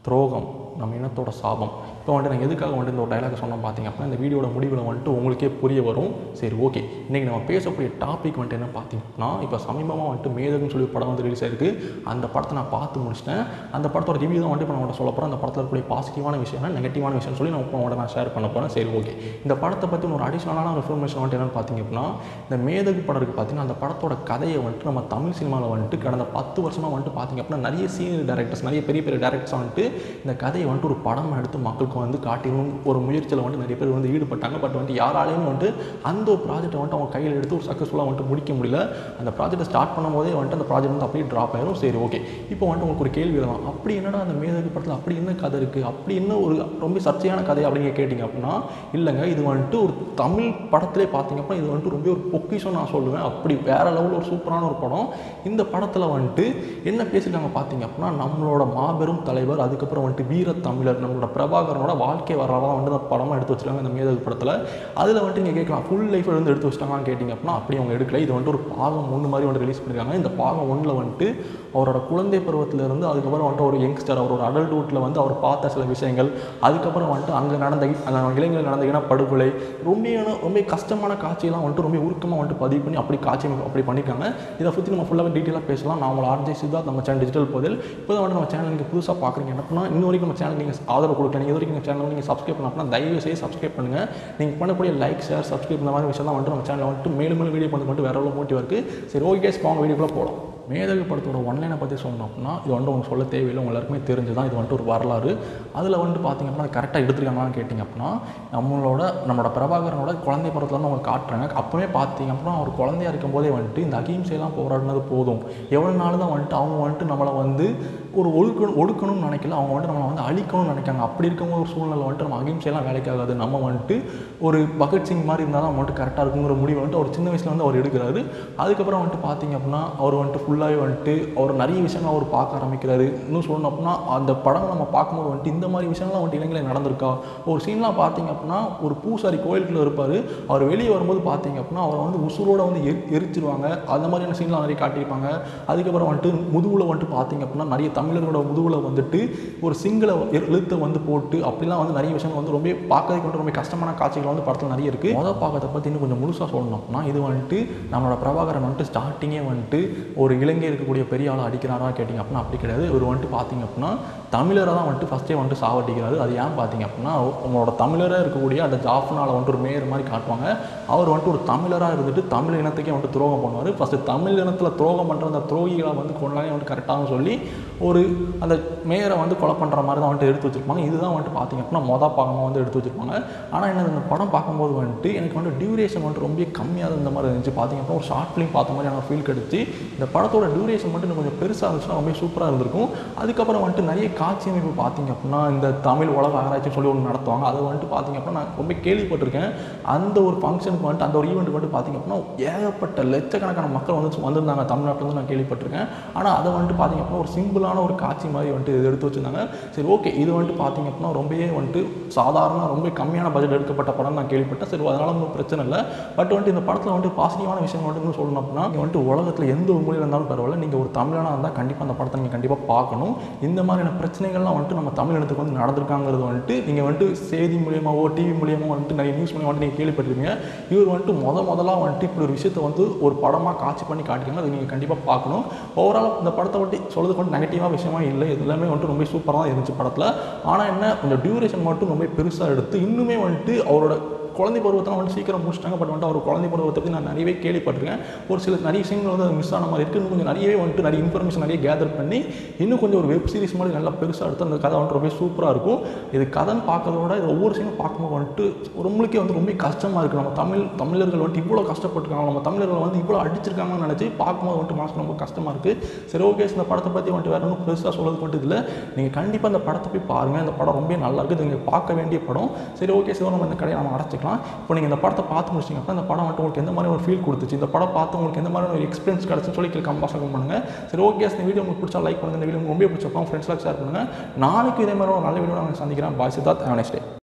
துரோகம் நம்ம இனத்தோட சாபம் இப்போ வந்துட்டு நான் எதுக்காக வந்துட்டு இந்த ஒரு டைலாக் சொன்னோம் பார்த்தீங்க அப்படின்னா இந்த வீடியோட முடிவில் வந்துட்டு உங்களுக்கே புரிய வரும் சரி ஓகே இன்றைக்கி நம்ம பேசக்கூடிய டாபிக் வந்துட்டு என்ன பார்த்தீங்கன்னா இப்போ சமீபமாக வந்துட்டு மேதகுன்னு சொல்லி ஒரு படம் வந்து ரிலீஸ் ஆயிருக்கு அந்த படத்தை நான் பார்த்து முடிச்சிட்டேன் அந்த படத்தோட ரிவ்யூ தான் வந்துட்டு இப்போ நான் உங்கள்ட்ட சொல்ல போகிறேன் அந்த படத்தில் இருக்கக்கூடிய பாசிட்டிவான விஷயம் நெகட்டிவான விஷயம் சொல்லி நான் இப்போ உங்கள்ட்ட நான் ஷேர் பண்ண போகிறேன் சரி ஓகே இந்த படத்தை பற்றி ஒரு அடிஷனலான ஒரு இன்ஃபர்மேஷன் வந்துட்டு என்னென்னு பார்த்தீங்க அப்படின்னா இந்த மேதகு படம் இருக்குது பார்த்தீங்கன்னா அந்த படத்தோட கதையை வந்துட்டு நம்ம தமிழ் சினிமாவில் வந்துட்டு கடந்த பத்து வருஷமாக வந்துட்டு பார்த்தீங்க அப்படின்னா நிறைய சீனியர் டேரக்டர்ஸ் நிறைய பெரிய பெரிய டேரக்டர்ஸ் வந்துட்டு இந்த கதையை வந்துட்டு ஒரு படம் எடுத்து மக்களுக்கு வந்து காட்டிடணும் ஒரு முயற்சியில் வந்துட்டு நிறைய பேர் வந்து ஈடுபட்டாங்க பட் வந்துட்டு யாராலையும் வந்துட்டு அந்த ஒரு ப்ராஜெக்ட்டை வந்துட்டு அவங்க கையில் எடுத்து ஒரு சக்ஸஸ்ஃபுல்லாக வந்துட்டு முடிக்க முடியல அந்த ப்ராஜெக்ட்டை ஸ்டார்ட் பண்ணும்போதே வந்துட்டு அந்த ப்ராஜெக்ட் வந்து அப்படியே ட்ராப் ஆயிரும் சரி ஓகே இப்போ வந்துட்டு உங்களுக்கு ஒரு கேள்வி வரலாம் அப்படி என்னடா அந்த மேதகு படத்தில் அப்படி என்ன கதை இருக்குது அப்படி என்ன ஒரு ரொம்ப சர்ச்சையான கதை அப்படிங்க கேட்டிங்க அப்படின்னா இல்லைங்க இது வந்துட்டு ஒரு தமிழ் படத்திலே பார்த்தீங்க அப்படின்னா இது வந்துட்டு ரொம்ப ஒரு பொக்கிஷம் நான் சொல்லுவேன் அப்படி வேற லெவலில் ஒரு சூப்பரான ஒரு படம் இந்த படத்தில் வந்துட்டு என்ன பேசியிருக்காங்க பார்த்தீங்க அப்படின்னா நம்மளோட மாபெரும் தலைவர் அதுக்கப்புறம் வந்துட்டு வீர தமிழர் நம்மளோட பிரபாகரனோட வாழ்க்கை வரலாறு வந்து அந்த படமாக எடுத்து வச்சிருக்காங்க இந்த மேதகு படத்தில் அதில் வந்துட்டு நீங்கள் கேட்கலாம் ஃபுல் லைஃப் வந்து எடுத்து வச்சிட்டாங்கன்னு கேட்டிங்க அப்படின்னா அப்படி அவங்க எடுக்கல இது வந்துட்டு ஒரு பாகம் ஒன்று மாதிரி வந்து ரிலீஸ் பண்ணியிருக்காங்க இந்த பாகம் ஒன்றில் வந்துட்டு அவரோட குழந்தை பருவத்திலிருந்து அதுக்கப்புறம் வந்துட்டு ஒரு யங்ஸ்டர் அவர் ஒரு அடல்ட்ஹுட்டில் வந்து அவர் பார்த்த சில விஷயங்கள் அதுக்கப்புறம் வந்துட்டு அங்கே நடந்த அந்த இளைஞர்கள் நடந்த இனப்படுகொலை ரொம்ப ரொம்ப கஷ்டமான காட்சியெல்லாம் வந்துட்டு ரொம்ப உருக்கமாக வந்துட்டு பதிவு பண்ணி அப்படி காட்சி அப்படி பண்ணியிருக்காங்க இதை பற்றி நம்ம ஃபுல்லாக டீட்டெயிலாக பேசலாம் நான் உங்களை ஆர்ஜே சித்தார்த் நம்ம சேனல் டிஜிட்டல் போதில் இப்போ தான் வந்துட்டு நம்ம சேனல் நீங்கள் புதுசாக பார்க்குறீங்க என்ன பண்ணால் இன்ன வரைக்கும் நம்ம சேனல் நீங்கள் ஆதரவு கொடுக்கல நீங்கள் இது வரைக்கும் எங்கள் சேனல் நீங்கள் சப்ஸ்கிரைப் பண்ண அப்படின்னா தயவு செய்து சப்ஸ்கிரைப் பண்ணுங்கள் நீங்கள் பண்ணக்கூடிய லைக் ஷேர் சப்ஸ்கிரைப் இந்த மாதிரி விஷயம் தான் வந்துட்டு நம்ம சேனலில் வந்துட்டு மேலும் மேலும் வீடியோ பண்ணி மட்டும் வேற எவ்வளோ மோட்டிவ் இருக்குது சரி ஓகே ஸ்பாங் வீடியோக்குள்ளே போகலாம் மேதகு படத்தோட ஒன்லைனை பற்றி சொன்னோம் அப்படின்னா இது வந்துட்டு உங்களுக்கு சொல்ல தேவையில்லை உங்க எல்லாருக்குமே தெரிஞ்சு தான் இது வந்துட்டு ஒரு வரலாறு அதில் வந்துட்டு பார்த்தீங்க அப்படின்னா கரெக்டாக எடுத்துருக்காங்களான்னு கேட்டிங்க அப்படின்னா நம்மளோட நம்மளோட பிரபாகரனோட குழந்தை படத்தில் வந்து அவங்க காட்டுறாங்க அப்போவே பார்த்தீங்க அப்படின்னா அவர் குழந்தையா இருக்கும்போதே வந்துட்டு இந்த அகிம்சையெல்லாம் போராடினது போதும் எவ்வளோ நாள் தான் வந்துட்டு அவங்க வந்துட்டு நம்மளை வந்து ஒரு ஒழுக்கணும் ஒடுக்கணும்னு நினைக்கல அவங்க வந்துட்டு நம்மளை வந்து அழிக்கணும்னு நினைக்காங்க அப்படி இருக்கும்போது ஒரு சூழ்நிலை வந்துட்டு நம்ம அகிம்சையெல்லாம் வேலைக்காகாது நம்ம வந்துட்டு ஒரு பகத்சிங் மாதிரி இருந்தால் தான் வந்துட்டு கரெக்டாக இருக்குங்கிற முடிவு வந்துட்டு அவர் சின்ன வயசுல வந்து அவர் எடுக்கிறாரு அதுக்கப்புறம் வந்துட்டு பார்த்தீங்க அப்படின்னா அவர் வந்துட்டு ஃபுல்லாகவே வந்துட்டு அவர் நிறைய விஷயங்கள் அவர் பார்க்க ஆரம்பிக்கிறாரு இன்னும் சொல்லணும் அப்படின்னா அந்த படம் நம்ம பார்க்கும்போது வந்துட்டு இந்த மாதிரி விஷயங்கள்லாம் வந்துட்டு இளைஞர்கள் நடந்திருக்கா ஒரு சீன்லாம் பார்த்தீங்க அப்படின்னா ஒரு பூசாரி கோயிலுக்குள்ள இருப்பார் அவர் வெளியே வரும்போது பார்த்தீங்க அப்படின்னா அவரை வந்து உசுரோட வந்து எரி எரிச்சிருவாங்க அந்த மாதிரியான சீன்லாம் நிறைய காட்டியிருப்பாங்க அதுக்கப்புறம் வந்துட்டு முதுகுல வந்துட்டு பார்த்தீங்க அப்படின்னா நிறைய தமிழர்களோட முதுகுல வந்துட்டு ஒரு சிங்கள எழுத்தை வந்து போட்டு அப்படிலாம் வந்து நிறைய விஷயங்கள் வந்து ரொம்ப பார்க்கறதுக்கு வந்து ரொம்ப கஷ்டமான காட்சிகள் வந்து படத்தில் நிறைய இருக்குது மொதல் பார்க்கறத பற்றி இன்னும் கொஞ்சம் முழுசாக சொல்லணும் அப்படின்னா இது வந்துட்டு நம்மளோட பிரபாகரன் வந்துட்டு ஸ்டார்டிங்கே வந்துட்டு ஒரு இலங்கை இருக்கக்கூடிய பெரிய ஆளை அடிக்கிறாரா கேட்டிங்க அப்படின்னா அப்படி கிடையாது இவர் வந்துட்டு பார்த்தீங்க அப்படின்னா தமிழரை தான் வந்துட்டு ஃபஸ்ட்டே வந்துட்டு சாவடிக்கிறாரு அது ஏன் பார்த்தீங்க அப்படின்னா அவங்களோட தமிழராக இருக்கக்கூடிய அந்த ஜாஃப்னால் வந்துட்டு ஒரு மேயர் மாதிரி காட்டுவாங்க அவர் வந்துட்டு ஒரு தமிழராக இருந்துட்டு தமிழ் இனத்துக்கே வந்துட்டு துரோகம் பண்ணுவார் ஃபஸ்ட்டு தமிழ் இனத்தில் துரோகம் பண்ணுற அந்த துரோகிகளை வந்து கொண்டாலே வந்துட்டு கரெக்டாக சொல்லி ஒரு அந்த மேயரை வந்து கொலை பண்ணுற மாதிரி தான் வந்துட்டு எடுத்து வச்சிருப்பாங்க இதுதான் வந்துட்டு பார்த்தீங்க அப்படின்னா மொதல் பாகமாக வந்து எடுத்து வச்சிருப்பாங்க ஆனால் என்ன இந்த படம் பார்க்கும்போது வந்துட்டு எனக்கு வந்து டியூரேஷன் வந்துட்டு ரொம்ப கம்மியாக இருந்த மாதிரி இருந்துச்சு பார்த்தீங்க அப்படின்னா ஒரு ஷார்ட் ஃபிலிம் பார்த்த மாதிரியான ஒரு ஃபீல் கிடச்சி இந்த படத்தோட டியூரேஷன் மட்டும் இன்னும் கொஞ்சம் பெருசாக இருந்துச்சுன்னா ரொம்ப சூப்பராக இருந்திருக்கும் அதுக்கப்புறம் வந்துட்டு நிறைய காட்சி அமைப்பு பார்த்தீங்க அப்படின்னா இந்த தமிழ் உலக ஆராய்ச்சின்னு சொல்லி ஒன்று நடத்துவாங்க அதை வந்துட்டு பார்த்தீங்க அப்படின்னா நான் ரொம்ப கேள்விப்பட்டிருக்கேன் அந்த ஒரு ஃபங்க்ஷனுக்கு வந்துட்டு அந்த ஒரு ஈவெண்ட்டுக்கு வந்துட்டு பார்த்தீங்க அப்படின்னா ஏகப்பட்ட லட்சக்கணக்கான மக்கள் வந்து வந்திருந்தாங்க தமிழ்நாட்டிலேருந்து நான் கேள்விப்பட்டிருக்கேன் ஆனால் அதை வந்துட்டு பார்த்தீங்க அப்படின்னா ஒரு சிம்பிளான ஒரு காட்சி மாதிரி வந்துட்டு இது எடுத்து வச்சிருந்தாங்க சரி ஓகே இது வந்துட்டு பார்த்தீங்க அப்படின்னா ரொம்பவே வந்துட்டு சாதாரண ரொம்ப கம்மியான பட்ஜெட் எடுக்கப்பட்ட படம் நான் கேள்விப்பட்டேன் சரி அதனால ஒன்றும் பிரச்சனை இல்லை பட் வந்துட்டு இந்த படத்தில் வந்துட்டு பாசிட்டிவான விஷயம் வந்துட்டு இன்னும் சொல்லணும் அப்படின்னா நீங்கள் வந்துட்டு உலகத்தில் எந்த ஒரு மொழியில் இருந்தாலும் பரவாயில்ல நீங்கள் ஒரு தமிழனாக இருந்தால் கண்டிப்பாக அந்த படத்தை நீங்கள் கண்டிப்பாக பார்க்கணும் இந்த மாதிரியான பிரச்சனைகள்லாம் வந்துட்டு நம்ம தமிழ் இனத்துக்கு வந்து நடந்திருக்காங்கிறது வந்துட்டு நீங்கள் வந்துட்டு செய்தி மூலியமாவோ டிவி மூலியமாக வந்துட்டு நிறைய நியூஸ் மூலியமாக வந்துட்டு நீங்கள் கேள்விப்பட்டிருப்பீங்க இவர் வந்துட்டு முத முதலாக வந்துட்டு இப்படி ஒரு விஷயத்தை வந்து ஒரு படமாக காட்சி பண்ணி காட்டிக்காங்க அதை நீங்கள் கண்டிப்பாக பார்க்கணும் ஓவரால் இந்த படத்தை வந்துட்டு சொல்றதுக்கு வந்து நெகட்டிவாக விஷயமா இல்லை இது எல்லாமே வந்துட்டு ரொம்ப சூப்பராக தான் இருந்துச்சு படத்தில் ஆனால் என்ன கொஞ்சம் டியூரேஷன் மட்டும் ரொம்ப பெருசாக எடுத்து இன்னுமே வந்துட்டு அவரோட குழந்தை பருவத்தெல்லாம் வந்து சீக்கிரம் முடிச்சிட்டாங்க பட் வந்துட்டு அவர் குழந்தை பருவத்தை பற்றி நான் நிறையவே கேள்விப்பட்டிருக்கேன் ஒரு சில நிறைய விஷயங்கள் வந்து அது மிஸ் ஆன மாதிரி இருக்குது இன்னும் கொஞ்சம் நிறையவே வந்துட்டு நிறைய இன்ஃபர்மேஷன் நிறைய கேதர் பண்ணி இன்னும் கொஞ்சம் ஒரு வெப் சீரிஸ் மாதிரி நல்லா பெருசாக எடுத்து அந்த கதை வந்துட்டு ரொம்ப சூப்பராக இருக்கும் இது கதைன்னு பார்க்கறதோட இது ஒவ்வொரு விஷயமும் பார்க்கும்போது வந்துட்டு நம்மளுக்கே வந்து ரொம்ப கஷ்டமாக இருக்குது நம்ம தமிழ் தமிழர்கள் வந்துட்டு இவ்வளோ கஷ்டப்பட்டுருக்காங்க நம்ம தமிழர்கள் வந்து இவ்வளோ அடிச்சிருக்காங்கன்னு நினச்சி பார்க்கும்போது வந்துட்டு மனசு ரொம்ப கஷ்டமாக இருக்குது சரி ஓகே இந்த படத்தை பற்றி வந்துட்டு வேறு ஒன்றும் பெருசாக சொல்கிறதுக்கு வந்துட்டு இல்லை நீங்கள் கண்டிப்பாக இந்த படத்தை போய் பாருங்கள் இந்த படம் ரொம்ப நல்லா இருக்குது இது நீங்கள் பார்க்க வேண்டிய படம் சரி ஓகே சார் நம்ம இந்த கடையை நம்ம அடைச்சிக்கலாம் இப்போ நீங்கள் இந்த படத்தை பார்த்து முடிச்சிங்க அப்போ இந்த படம் வந்துட்டு உங்களுக்கு எந்த மாதிரி ஒரு ஃபீல் கொடுத்துச்சு இந்த படம் பார்த்து உங்களுக்கு எந்த மாதிரி ஒரு எக்ஸ்பீரியன்ஸ் கிடச்சுன்னு சொல்லி கீழே கம்பாஸ் பண்ணுங்கள் சரி ஓகே இந்த வீடியோ உங்களுக்கு பிடிச்சா லைக் பண்ணுங்கள் இந்த வீடியோ உங்களுக்கு ரொம்ப பிடிச்சப்போ ஃப்ரெண்ட்ஸ்லாம் ஷேர் பண்ணுங்கள் நாளைக்கு இதே மாதிரி ஒரு நல்ல வீடியோ நான் சந்திக்கிறேன் பாய் சித்தார்த் நெக்ஸ்ட் டே